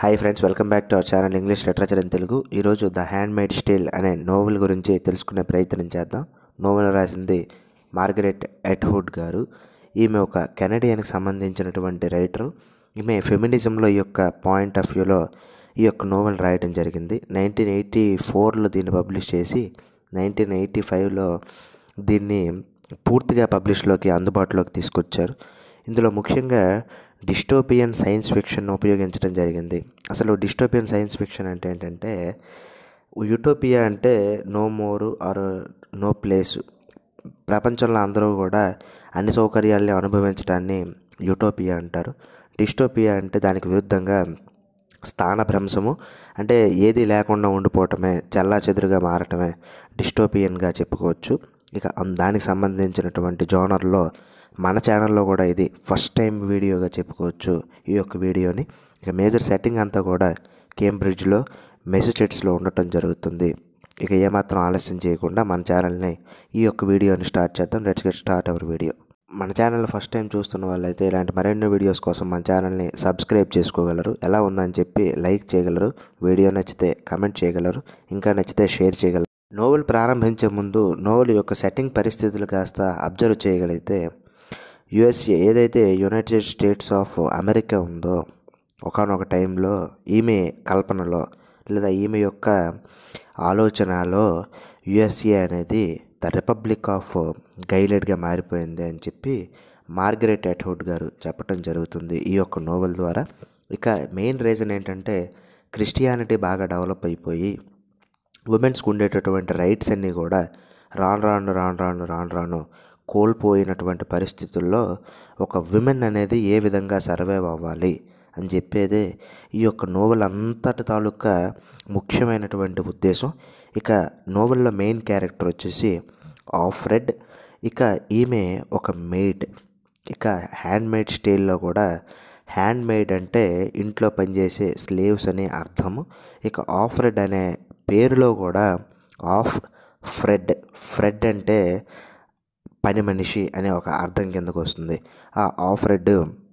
hi friends welcome back to our channel English literature in Telugu ఈరోజు the handmaid's tale అనే novel గురించి తెలుసుకునే ప్రయత్నం చేద్దాం నోవెల్ రాసింది మార్గరెట్ ఎట్హుడ్ గారు ఈమె ఒక కెనడియన్కి సంబంధించినటువంటి రైటరు ఈమె ఫెమినిజంలో ఈ యొక్క పాయింట్ ఆఫ్ వ్యూలో ఈ యొక్క నోవెల్ రాయడం జరిగింది నైన్టీన్ ఎయిటీ ఫోర్లో దీన్ని పబ్లిష్ చేసి నైన్టీన్ ఎయిటీ ఫైవ్లో దీన్ని పూర్తిగా పబ్లిష్లోకి అందుబాటులోకి తీసుకొచ్చారు ఇందులో ముఖ్యంగా డిస్టోపియన్ సైన్స్ ఫిక్షన్ ఉపయోగించడం జరిగింది అసలు డిస్టోపియన్ సైన్స్ ఫిక్షన్ అంటే ఏంటంటే యుటోపియా అంటే no more or no place ప్రపంచంలో అందరూ కూడా అన్ని సౌకర్యాల్ని అనుభవించడాన్ని యుటోపియా అంటారు డిస్టోపియా అంటే దానికి విరుద్ధంగా స్థానభ్రంశము అంటే ఏది లేకుండా ఉండిపోవటమే చల్లా చెదురుగా మారటమే డిస్టోపియన్గా చెప్పుకోవచ్చు ఇక అం- దానికి సంబంధించినటువంటి జోనర్లో మన ఛానల్లో కూడా ఇది ఫస్ట్ టైం వీడియోగా చెప్పుకోవచ్చు ఈ యొక్క వీడియోని ఇక మేజర్ సెట్టింగ్ అంతా కూడా కేంబ్రిడ్జ్లో మెసచ్యూసెట్స్లో ఉండటం జరుగుతుంది ఇక ఏమాత్రం ఆలస్యం చేయకుండా మన ఛానల్ని ఈ యొక్క వీడియోని స్టార్ట్ చేద్దాం let's get start our video మన ఛానల్ ఫస్ట్ టైం చూస్తున్న వాళ్ళైతే ఇలాంటి మరెన్నో వీడియోస్ కోసం మన ఛానల్ని సబ్స్క్రైబ్ చేసుకోగలరు ఎలా ఉందని చెప్పి లైక్ చేయగలరు వీడియో నచ్చితే కమెంట్ చేయగలరు ఇంకా నచ్చితే షేర్ చేయగలరు నోవెల్ ప్రారంభించే ముందు నోవెల్ యొక్క సెట్టింగ్ పరిస్థితులు కాస్త అబ్జర్వ్ చేయగలిగితే యుఎస్ఏ ఏదైతే యునైటెడ్ స్టేట్స్ ఆఫ్ అమెరికా ఉందో ఒకనొక టైంలో ఈమె కల్పనలో లేదా ఈమె యొక్క ఆలోచనలో యుఎస్ఏ అనేది ద రిపబ్లిక్ ఆఫ్ గైలెడ్గా మారిపోయింది అని చెప్పి మార్గరెట్ అట్హుడ్ గారు చెప్పడం జరుగుతుంది ఈ యొక్క నోవెల్ ద్వారా ఇక మెయిన్ రీజన్ ఏంటంటే క్రిస్టియానిటీ బాగా డెవలప్ అయిపోయి ఉమెన్స్కి ఉండేటటువంటి రైట్స్ అన్నీ కూడా రాను రాను రాను రాను రాను రాను కోల్పోయినటువంటి పరిస్థితుల్లో ఒక విమెన్ అనేది ఏ విధంగా సర్వైవ్ అవ్వాలి అని చెప్పేదే ఈ యొక్క నోవెల్ అంతటి తాలూకా ముఖ్యమైనటువంటి ఉద్దేశం ఇక నోవెల్లో మెయిన్ క్యారెక్టర్ వచ్చేసి ఆఫ్రెడ్ ఇక ఈమె ఒక మెయిడ్ ఇక హ్యాండ్ మేడ్ స్టైల్లో కూడా హ్యాండ్ మేడ్ అంటే ఇంట్లో పనిచేసే స్లేవ్స్ అనే అర్థము ఇక ఆఫ్రెడ్ అనే పేరులో కూడా ఆఫ్ ఫ్రెడ్ ఫ్రెడ్ అంటే పని మనిషి అనే ఒక అర్థం కిందకు వస్తుంది ఆ ఆఫ్రెడ్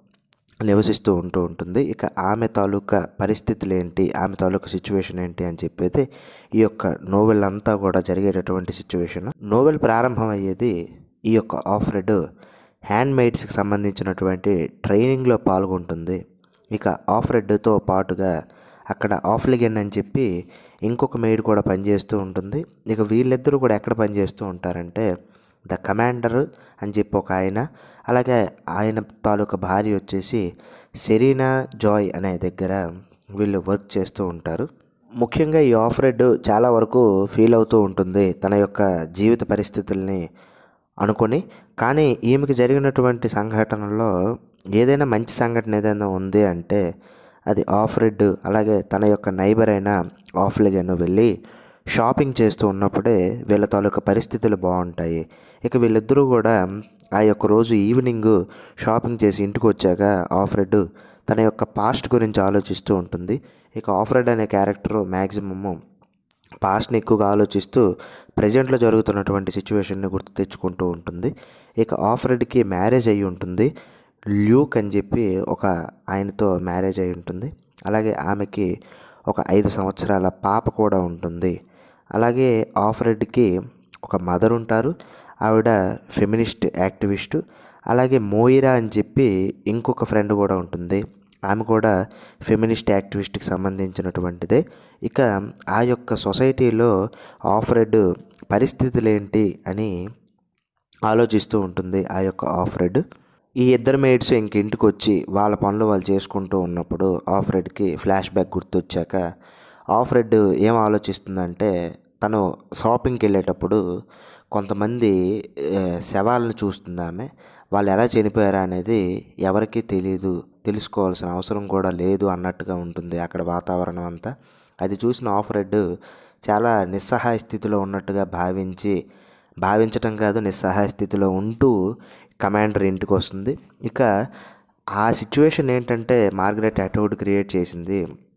నివసిస్తూ ఉంటూ ఉంటుంది ఇక ఆమె తాలూకా పరిస్థితులు ఏంటి ఆమె తాలూకా సిచ్యువేషన్ ఏంటి అని చెప్పేది ఈ యొక్క నోవెల్ అంతా కూడా జరిగేటటువంటి సిచ్యువేషన్ నోవెల్ ప్రారంభం అయ్యేది ఈ యొక్క ఆఫ్రెడ్ హ్యాండ్ మేడ్స్కి సంబంధించినటువంటి ట్రైనింగ్లో పాల్గొంటుంది ఇక ఆఫ్రెడ్తో పాటుగా అక్కడ ఆఫ్లిగన్ అని చెప్పి ఇంకొక మెయిడ్ కూడా పనిచేస్తూ ఉంటుంది ఇక వీళ్ళిద్దరూ కూడా ఎక్కడ పనిచేస్తూ ఉంటారంటే ద కమాండర్ అని చెప్పి ఒక ఆయన అలాగే ఆయన తాలూకా భార్య వచ్చేసి సెరీనా జాయ్ అనే దగ్గర వీళ్ళు వర్క్ చేస్తూ ఉంటారు ముఖ్యంగా ఈ ఆఫ్రెడ్ చాలా వరకు ఫీల్ అవుతూ ఉంటుంది తన యొక్క జీవిత పరిస్థితుల్ని అనుకొని కానీ ఈమెకి జరిగినటువంటి సంఘటనలో ఏదైనా మంచి సంఘటన ఏదైనా ఉంది అంటే అది ఆఫ్రెడ్ అలాగే తన యొక్క నైబర్ అయిన ఆఫ్లిగన్ వెళ్ళి షాపింగ్ చేస్తూ ఉన్నప్పుడే వీళ్ళ తాలూకా పరిస్థితులు బాగుంటాయి ఇక వీళ్ళిద్దరూ కూడా ఆ యొక్క రోజు ఈవినింగ్ షాపింగ్ చేసి ఇంటికి వచ్చాక ఆఫ్రెడ్ తన యొక్క పాస్ట్ గురించి ఆలోచిస్తూ ఉంటుంది ఇక ఆఫ్రెడ్ అనే క్యారెక్టర్ మ్యాక్సిమము పాస్ట్ని ఎక్కువగా ఆలోచిస్తూ ప్రజెంట్లో జరుగుతున్నటువంటి సిచ్యువేషన్ని గుర్తు తెచ్చుకుంటూ ఉంటుంది ఇక ఆఫ్రెడ్కి మ్యారేజ్ అయ్యి ఉంటుంది ల్యూక్ అని చెప్పి ఒక ఆయనతో మ్యారేజ్ అయి ఉంటుంది అలాగే ఆమెకి ఒక ఐదు సంవత్సరాల పాప కూడా ఉంటుంది అలాగే ఆఫ్రెడ్కి ఒక మదర్ ఉంటారు ఆవిడ ఫెమినిస్ట్ యాక్టివిస్టు అలాగే మోయిరా అని చెప్పి ఇంకొక ఫ్రెండ్ కూడా ఉంటుంది ఆమె కూడా ఫెమినిస్ట్ యాక్టివిస్ట్కి సంబంధించినటువంటిదే ఇక ఆ యొక్క సొసైటీలో ఆఫ్రెడ్ పరిస్థితులు ఏంటి అని ఆలోచిస్తూ ఉంటుంది ఆ యొక్క ఆఫ్రెడ్ ఈ ఇద్దరు మేడ్స్ ఇంక ఇంటికి వచ్చి వాళ్ళ పనులు వాళ్ళు చేసుకుంటూ ఉన్నప్పుడు ఆఫ్రెడ్కి ఫ్లాష్ బ్యాక్ గుర్తొచ్చాక ఆఫ్రెడ్ ఏం ఆలోచిస్తుందంటే తను షాపింగ్కి వెళ్ళేటప్పుడు కొంతమంది ఆ, శవాలను చూస్తుంది ఆమె వాళ్ళు ఎలా చనిపోయారా అనేది ఎవరికీ తెలియదు తెలుసుకోవాల్సిన అవసరం కూడా లేదు అన్నట్టుగా ఉంటుంది అక్కడ వాతావరణం అంతా అది చూసిన ఆఫ్రెడ్ చాలా నిస్సహాయ స్థితిలో ఉన్నట్టుగా భావించి భావించటం కాదు నిస్సహాయ స్థితిలో ఉంటూ కమాండర్ ఇంటికి వస్తుంది ఇక ఆ సిచ్యువేషన్ ఏంటంటే మార్గరెట్ అటౌడ్ క్రియేట్ చేసింది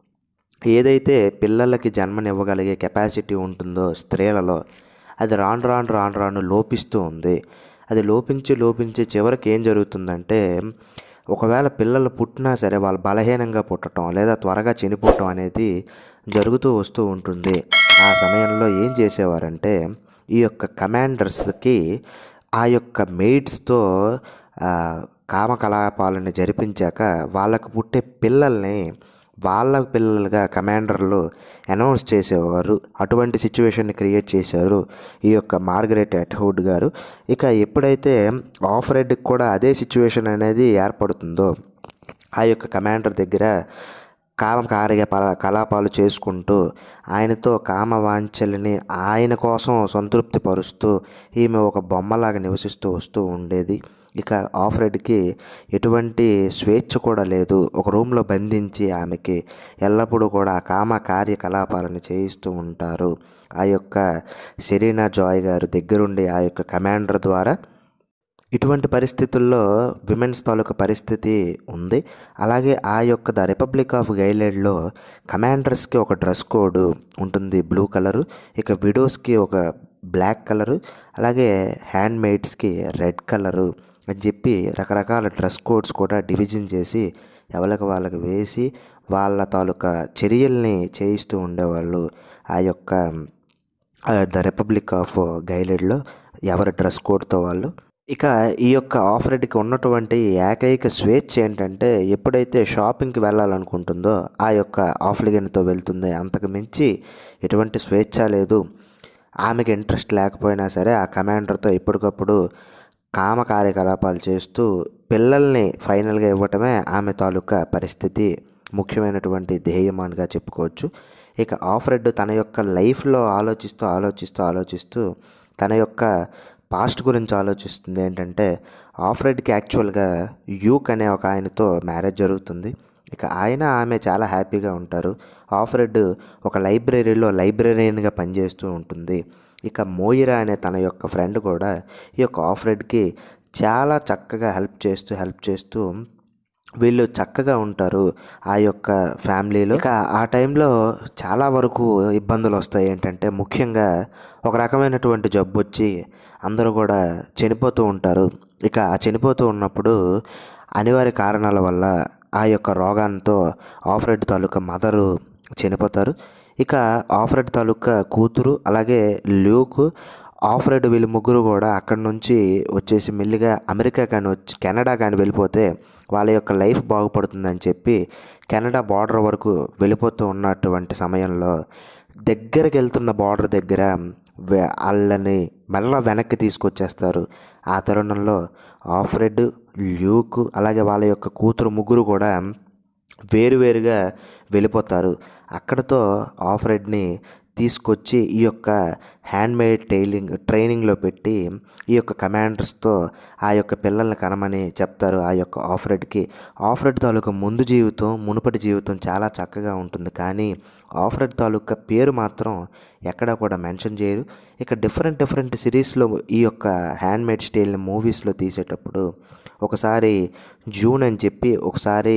ఏదైతే పిల్లలకి జన్మనివ్వగలిగే కెపాసిటీ ఉంటుందో స్త్రీలలో అది రాను రాను రాను రాను లోపిస్తూ ఉంది అది లోపించి లోపించి చివరికి ఏం జరుగుతుందంటే ఒకవేళ పిల్లలు పుట్టినా సరే వాళ్ళు బలహీనంగా పుట్టడం లేదా త్వరగా చనిపోవటం అనేది జరుగుతూ వస్తూ ఉంటుంది ఆ సమయంలో ఏం చేసేవారంటే ఈ యొక్క కమాండర్స్కి ఆ యొక్క మెయిడ్స్తో కామకలాపాలను జరిపించాక వాళ్ళకు పుట్టే పిల్లల్ని వాళ్ళ పిల్లలుగా కమాండర్లు అనౌన్స్ చేసేవారు అటువంటి సిచ్యువేషన్ని క్రియేట్ చేశారు ఈ యొక్క మార్గరెట్ అట్హుడ్ గారు ఇక ఎప్పుడైతే ఆఫరెడ్కి కూడా అదే సిచ్యువేషన్ అనేది ఏర్పడుతుందో ఆ యొక్క కమాండర్ దగ్గర కామ కార్య కలాపాలు చేసుకుంటూ ఆయనతో కామ వాంఛలని ఆయన కోసం సంతృప్తి పరుస్తూ ఈమె ఒక బొమ్మలాగా నివసిస్తూ వస్తూ ఉండేది ఇక ఆఫ్రెడ్కి ఎటువంటి స్వేచ్ఛ కూడా లేదు ఒక రూమ్లో బంధించి ఆమెకి ఎల్లప్పుడూ కూడా కామ కార్యకలాపాలను చేయిస్తూ ఉంటారు ఆ యొక్క సెరీనా జాయ్ గారు దగ్గరుండి ఆ యొక్క కమాండర్ ద్వారా ఇటువంటి పరిస్థితుల్లో విమెన్స్ తాలూకా పరిస్థితి ఉంది అలాగే ఆ యొక్క ద రిపబ్లిక్ ఆఫ్ గైలాండ్లో కమాండర్స్కి ఒక డ్రెస్ కోడ్ ఉంటుంది బ్లూ కలరు ఇక విడోస్కి ఒక బ్లాక్ కలరు అలాగే హ్యాండ్ మేడ్స్కి రెడ్ కలరు అని చెప్పి రకరకాల డ్రెస్ కోడ్స్ కూడా డివిజన్ చేసి ఎవరికి వాళ్ళకి వేసి వాళ్ళ తాలూకా చర్యల్ని చేయిస్తూ ఉండేవాళ్ళు ఆ యొక్క ద రిపబ్లిక్ ఆఫ్ గైలెడ్లో ఎవరి డ్రెస్ కోడ్తో వాళ్ళు ఇక ఈ యొక్క ఆఫరెడ్కి ఉన్నటువంటి ఏకైక స్వేచ్ఛ ఏంటంటే ఎప్పుడైతే షాపింగ్కి వెళ్ళాలనుకుంటుందో ఆ యొక్క ఆఫ్లిగన్తో వెళ్తుంది అంతకు మించి ఎటువంటి స్వేచ్ఛ లేదు ఆమెకి ఇంట్రెస్ట్ లేకపోయినా సరే ఆ కమాండర్తో ఎప్పటికప్పుడు కామ కార్యకలాపాలు చేస్తూ పిల్లల్ని ఫైనల్గా ఇవ్వటమే ఆమె తాలూకా పరిస్థితి ముఖ్యమైనటువంటి ధ్యేయమానిగా చెప్పుకోవచ్చు ఇక ఆఫ్రెడ్ తన యొక్క లైఫ్లో ఆలోచిస్తూ ఆలోచిస్తూ ఆలోచిస్తూ తన యొక్క పాస్ట్ గురించి ఆలోచిస్తుంది ఏంటంటే ఆఫ్రెడ్కి యాక్చువల్గా యూక్ అనే ఒక ఆయనతో మ్యారేజ్ జరుగుతుంది ఇక ఆయన ఆమె చాలా హ్యాపీగా ఉంటారు ఆఫ్రెడ్ ఒక లైబ్రరీలో లైబ్రరీన్గా పనిచేస్తూ ఉంటుంది ఇక మోయిరా అనే తన యొక్క ఫ్రెండ్ కూడా ఈ యొక్క ఆఫ్రెడ్కి చాలా చక్కగా హెల్ప్ చేస్తూ హెల్ప్ చేస్తూ వీళ్ళు చక్కగా ఉంటారు ఆ యొక్క ఫ్యామిలీలో ఇక ఆ టైంలో చాలా వరకు ఇబ్బందులు వస్తాయి ఏంటంటే ముఖ్యంగా ఒక రకమైనటువంటి జబ్బు వచ్చి అందరూ కూడా చనిపోతూ ఉంటారు ఇక ఆ చనిపోతూ ఉన్నప్పుడు అనివార్య కారణాల వల్ల ఆ యొక్క రోగాంతో ఆఫ్రెడ్ తాలూకా మదరు చనిపోతారు ఇక ఆఫ్రెడ్ తాలూకా కూతురు అలాగే ల్యూక్ ఆఫ్రెడ్ వీళ్ళు ముగ్గురు కూడా అక్కడి నుంచి వచ్చేసి మెల్లిగా అమెరికా కానీ వచ్చి కెనడా కానీ వెళ్ళిపోతే వాళ్ళ యొక్క లైఫ్ బాగుపడుతుందని చెప్పి కెనడా బార్డర్ వరకు వెళ్ళిపోతూ ఉన్నటువంటి సమయంలో దగ్గరికి వెళ్తున్న బార్డర్ దగ్గర వాళ్ళని మళ్ళా వెనక్కి తీసుకొచ్చేస్తారు ఆ తరుణంలో ఆఫ్రెడ్ ల్యూక్ అలాగే వాళ్ళ యొక్క కూతురు ముగ్గురు కూడా వేరువేరుగా వెళ్ళిపోతారు అక్కడతో ఆఫ్రెడ్ని తీసుకొచ్చి ఈ యొక్క హ్యాండ్మేడ్ టైలింగ్ ట్రైనింగ్లో పెట్టి ఈ యొక్క కమాండర్స్తో ఆ యొక్క పిల్లల్ని కనమని చెప్తారు ఆ యొక్క ఆఫ్రెడ్కి ఆఫ్రెడ్ తాలూకా ముందు జీవితం మునుపటి జీవితం చాలా చక్కగా ఉంటుంది కానీ ఆఫ్రెడ్ తాలూకా పేరు మాత్రం ఎక్కడా కూడా మెన్షన్ చేయరు ఇక డిఫరెంట్ డిఫరెంట్ సిరీస్లో ఈ యొక్క హ్యాండ్మేడ్ స్టైల్ మూవీస్లో తీసేటప్పుడు ఒకసారి జూన్ అని చెప్పి ఒకసారి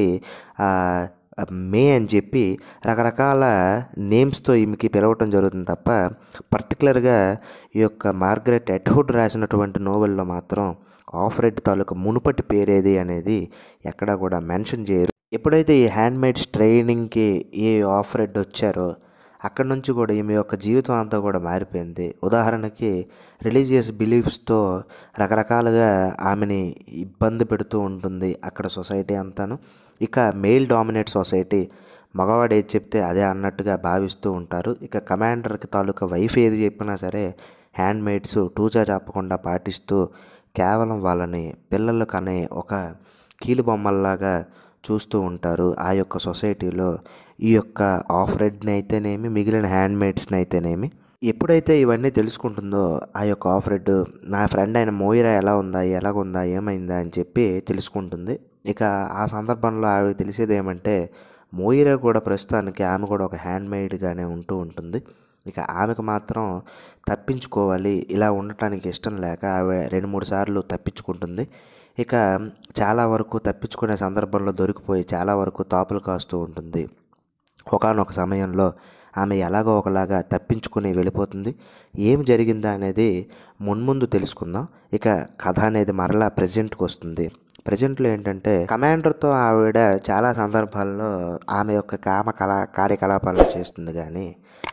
మే అని చెప్పి రకరకాల నేమ్స్తో ఈమెకి పిలవటం జరుగుతుంది తప్ప పర్టికులర్గా ఈ యొక్క మార్గరెట్ ఎట్హుడ్ రాసినటువంటి నోవెల్లో మాత్రం ఆఫ్రెడ్ తాలూకా మునుపటి పేరేది అనేది ఎక్కడా కూడా మెన్షన్ చేయరు ఎప్పుడైతే ఈ హ్యాండ్మేడ్స్ ట్రైనింగ్కి ఈ ఆఫ్రెడ్ వచ్చారో అక్కడ నుంచి కూడా ఈమె యొక్క జీవితం అంతా కూడా మారిపోయింది ఉదాహరణకి రిలీజియస్ బిలీఫ్స్తో రకరకాలుగా ఆమెని ఇబ్బంది పెడుతూ ఉంటుంది అక్కడ సొసైటీ అంతాను ఇక మెయిల్ డామినేట్ సొసైటీ మగవాడు ఏది చెప్తే అదే అన్నట్టుగా భావిస్తూ ఉంటారు ఇక కమాండర్కి తాలూకా వైఫ్ ఏది చెప్పినా సరే హ్యాండ్ మేడ్స్ టూచా చెప్పకుండా పాటిస్తూ కేవలం వాళ్ళని పిల్లలు కనే ఒక కీలు బొమ్మల్లాగా చూస్తూ ఉంటారు ఆ యొక్క సొసైటీలో ఈ యొక్క ఆఫ్ రెడ్ని అయితేనేమి మిగిలిన హ్యాండ్ మేడ్స్ని అయితేనేమి ఎప్పుడైతే ఇవన్నీ తెలుసుకుంటుందో ఆ యొక్క ఆఫ్ రెడ్ నా ఫ్రెండ్ అయిన మోయిరా ఎలా ఉందా ఎలాగుందా ఏమైందా అని చెప్పి తెలుసుకుంటుంది ఇక ఆ సందర్భంలో ఆవిడకి తెలిసేది ఏమంటే మోయిరా కూడా ప్రస్తుతానికి ఆమె కూడా ఒక హ్యాండ్ మేడ్గానే ఉంటూ ఉంటుంది ఇక ఆమెకు మాత్రం తప్పించుకోవాలి ఇలా ఉండటానికి ఇష్టం లేక ఆవిడ రెండు మూడు సార్లు తప్పించుకుంటుంది ఇక చాలా వరకు తప్పించుకునే సందర్భంలో దొరికిపోయి చాలా వరకు తాపులు కాస్తూ ఉంటుంది ఒకనొక సమయంలో ఆమె ఎలాగో ఒకలాగా తప్పించుకుని వెళ్ళిపోతుంది ఏం జరిగిందా అనేది మున్ముందు తెలుసుకుందాం ఇక కథ అనేది మరలా ప్రజెంట్కి వస్తుంది ప్రజెంట్లో ఏంటంటే కమాండర్తో ఆవిడ చాలా సందర్భాల్లో ఆమె యొక్క కామ కళా కార్యకలాపాలను చేస్తుంది కానీ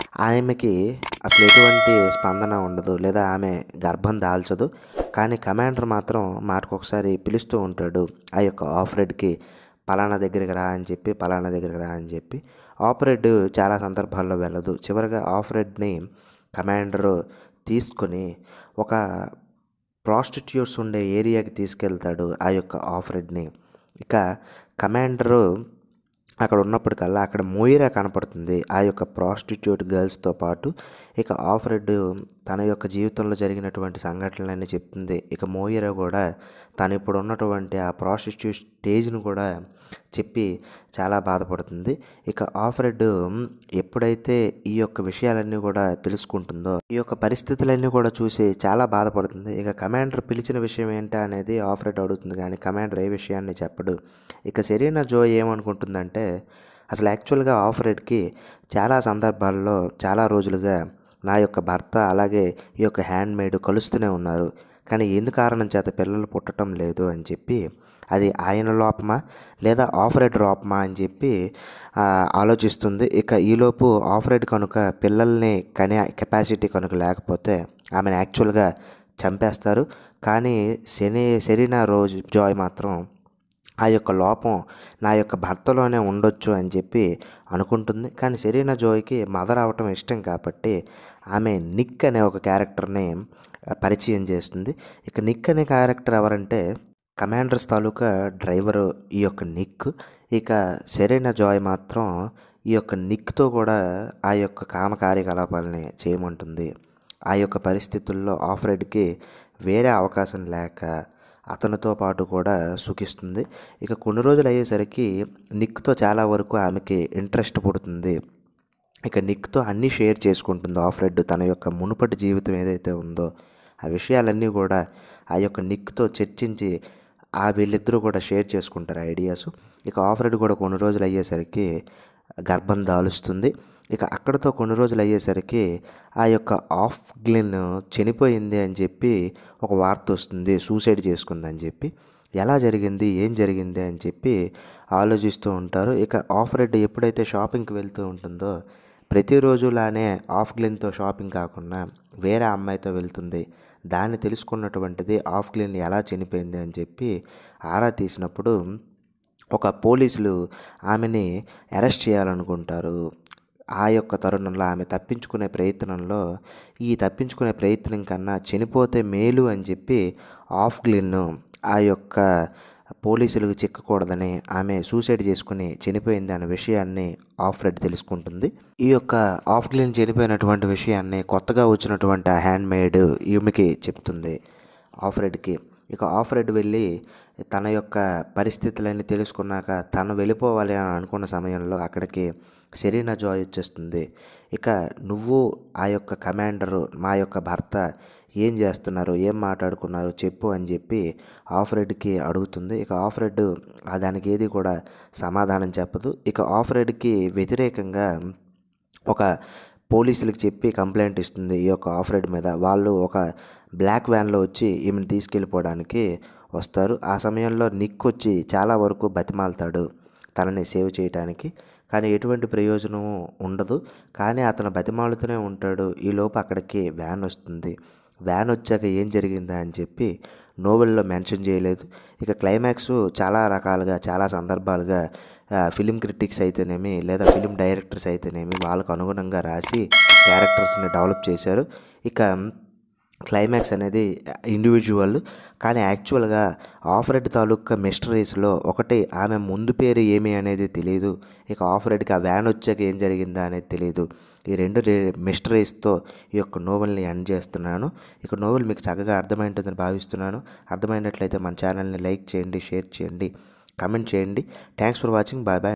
ఆమెకి అసలు ఎటువంటి స్పందన ఉండదు లేదా ఆమె గర్భం దాల్చదు కానీ కమాండర్ మాత్రం మాటకొకసారి పిలుస్తూ ఉంటాడు ఆ యొక్క ఆఫ్రెడ్కి పలానా దగ్గరికి రా అని చెప్పి పలానా దగ్గరికి రా అని చెప్పి ఆపరేట్ చాలా సందర్భాల్లో వెళ్ళదు చివరిగా ఆఫ్రెడ్ని కమాండరు తీసుకొని ఒక ప్రాస్టిట్యూట్స్ ఉండే ఏరియాకి తీసుకెళ్తాడు ఆ యొక్క ఆఫ్రెడ్ని ఇక కమాండరు అక్కడ ఉన్నప్పటికల్లా అక్కడ మోయిరా కనపడుతుంది ఆ యొక్క ప్రాస్టిట్యూట్ గర్ల్స్తో పాటు ఇక ఆఫ్రెడ్ తన యొక్క జీవితంలో జరిగినటువంటి సంఘటనలన్నీ చెప్తుంది ఇక మోయిరా కూడా తను ఇప్పుడు ఉన్నటువంటి ఆ ప్రాస్టిట్యూట్ స్టేజ్ను కూడా చెప్పి చాలా బాధపడుతుంది ఇక ఆఫ్రెడ్ ఎప్పుడైతే ఈ యొక్క విషయాలన్నీ కూడా తెలుసుకుంటుందో ఈ యొక్క పరిస్థితులన్నీ కూడా చూసి చాలా బాధపడుతుంది ఇక కమాండర్ పిలిచిన విషయం ఏంటా అనేది ఆఫ్రెడ్ అడుగుతుంది కానీ కమాండర్ ఏ విషయాన్ని చెప్పడు ఇక సెరీనా జో ఏమనుకుంటుందంటే అసలు యాక్చువల్గా ఆఫ్రెడ్కి చాలా సందర్భాల్లో చాలా రోజులుగా నా యొక్క భర్త అలాగే ఈ యొక్క హ్యాండ్ మేడ్ కలుస్తూనే ఉన్నారు కానీ ఎందు కారణం చేత పిల్లలు పుట్టడం లేదు అని చెప్పి అది ఆయన లోపమా లేదా ఆఫ్రెడ్ లోపమా అని చెప్పి ఆ, ఆలోచిస్తుంది ఇక ఈలోపు ఆఫ్రెడ్ కనుక పిల్లల్ని కనే కెపాసిటీ కనుక లేకపోతే ఆమెను యాక్చువల్గా చంపేస్తారు కానీ శని సెరీనా రోజు జాయ్ మాత్రం ఆ యొక్క లోపం నా యొక్క భర్తలోనే ఉండొచ్చు అని చెప్పి అనుకుంటుంది కానీ సెరీనా జోయ్కి మదర్ అవటం ఇష్టం కాబట్టి ఆమె నిక్ అనే ఒక క్యారెక్టర్ని పరిచయం చేస్తుంది ఇక నిక్ అనే క్యారెక్టర్ ఎవరంటే కమాండర్స్ తాలూకా డ్రైవరు ఈ యొక్క నిక్ ఇక సెరీనా జాయ్ మాత్రం ఈ యొక్క నిక్తో కూడా ఆ యొక్క కామ కార్యకలాపాలని చేయమంటుంది ఆ యొక్క పరిస్థితుల్లో ఆఫ్రెడ్కి వేరే అవకాశం లేక అతనితో పాటు కూడా సుఖిస్తుంది ఇక కొన్ని రోజులు అయ్యేసరికి నిక్తో చాలా వరకు ఆమెకి ఇంట్రెస్ట్ పుడుతుంది ఇక నిక్తో అన్నీ షేర్ చేసుకుంటుంది ఆఫ్రెడ్ తన యొక్క మునుపటి జీవితం ఏదైతే ఉందో ఆ విషయాలన్నీ కూడా ఆ యొక్క నిక్తో చర్చించి ఆ వీళ్ళిద్దరూ కూడా షేర్ చేసుకుంటారు ఐడియాస్ ఇక ఆఫ్రెడ్ కూడా కొన్ని రోజులు అయ్యేసరికి గర్భం దాలుస్తుంది ఇక అక్కడతో కొన్ని రోజులు అయ్యేసరికి ఆ యొక్క ఆఫ్ గ్లిన్ చనిపోయింది అని చెప్పి ఒక వార్త వస్తుంది సూసైడ్ చేసుకుందని చెప్పి ఎలా జరిగింది ఏం జరిగింది అని చెప్పి ఆలోచిస్తూ ఉంటారు ఇక ఆఫ్ రెడ్ ఎప్పుడైతే షాపింగ్కి వెళ్తూ ఉంటుందో ప్రతిరోజులానే ఆఫ్ గ్లిన్తో షాపింగ్ కాకుండా వేరే అమ్మాయితో వెళ్తుంది దాన్ని తెలుసుకున్నటువంటిది ఆఫ్ గ్లిన్ ఎలా చనిపోయింది అని చెప్పి ఆరా తీసినప్పుడు ఒక పోలీసులు ఆమెని అరెస్ట్ చేయాలనుకుంటారు ఆ యొక్క తరుణంలో ఆమె తప్పించుకునే ప్రయత్నంలో ఈ తప్పించుకునే ప్రయత్నం కన్నా చనిపోతే మేలు అని చెప్పి ఆఫ్ గ్లిన్ ఆ యొక్క పోలీసులకు చిక్కకూడదని ఆమె సూసైడ్ చేసుకుని చనిపోయింది అనే విషయాన్ని ఆఫ్రెడ్ తెలుసుకుంటుంది ఈ యొక్క ఆఫ్ గ్లిన్ చనిపోయినటువంటి విషయాన్ని కొత్తగా వచ్చినటువంటి ఆ హ్యాండ్ మేడ్ ఈమెకి చెప్తుంది ఆఫ్రెడ్కి ఇక ఆఫ్రెడ్ వెళ్ళి తన యొక్క పరిస్థితులన్నీ తెలుసుకున్నాక తను వెళ్ళిపోవాలి అని అనుకున్న సమయంలో అక్కడికి సెరీనా జాయ్ వచ్చేస్తుంది ఇక నువ్వు ఆ యొక్క కమాండరు మా యొక్క భర్త ఏం చేస్తున్నారు ఏం మాట్లాడుకున్నారు చెప్పు అని చెప్పి ఆఫ్రెడ్కి అడుగుతుంది ఇక ఆఫ్రెడ్ ఆ దానికి ఏది కూడా సమాధానం చెప్పదు ఇక ఆఫ్రెడ్కి వ్యతిరేకంగా ఒక పోలీసులకు చెప్పి కంప్లైంట్ ఇస్తుంది ఈ యొక్క ఆఫ్రెడ్ మీద వాళ్ళు ఒక బ్లాక్ వ్యాన్లో వచ్చి ఈమెను తీసుకెళ్ళిపోవడానికి వస్తారు ఆ సమయంలో నిక్ వచ్చి చాలా వరకు బతిమాలుతాడు తనని సేవ్ చేయడానికి కానీ ఎటువంటి ప్రయోజనం ఉండదు కానీ అతను బతిమాలుతూనే ఉంటాడు ఈ లోపు అక్కడికి వ్యాన్ వస్తుంది వ్యాన్ వచ్చాక ఏం జరిగిందా అని చెప్పి నోవెల్లో మెన్షన్ చేయలేదు ఇక క్లైమాక్స్ చాలా రకాలుగా చాలా సందర్భాలుగా ఫిలిం క్రిటిక్స్ అయితేనేమి లేదా ఫిలిం డైరెక్టర్స్ అయితేనేమి వాళ్ళకు అనుగుణంగా రాసి క్యారెక్టర్స్ని డెవలప్ చేశారు ఇక క్లైమాక్స్ అనేది ఇండివిజువల్ కానీ యాక్చువల్గా ఆఫ్రెడ్ తాలూకా మిస్టరీస్లో ఒకటి ఆమె ముందు పేరు ఏమి అనేది తెలియదు ఇక ఆఫ్రెడ్కి ఆ వ్యాన్ వచ్చాక ఏం జరిగిందా అనేది తెలియదు ఈ రెండు మిస్టరీస్తో ఈ యొక్క నోవెల్ని ఎండ్ చేస్తున్నాను ఇక నోవెల్ మీకు చక్కగా అర్థమైంటుందని భావిస్తున్నాను అర్థమైనట్లయితే మన ఛానల్ని లైక్ చేయండి షేర్ చేయండి కమెంట్ చేయండి thanks for watching bye bye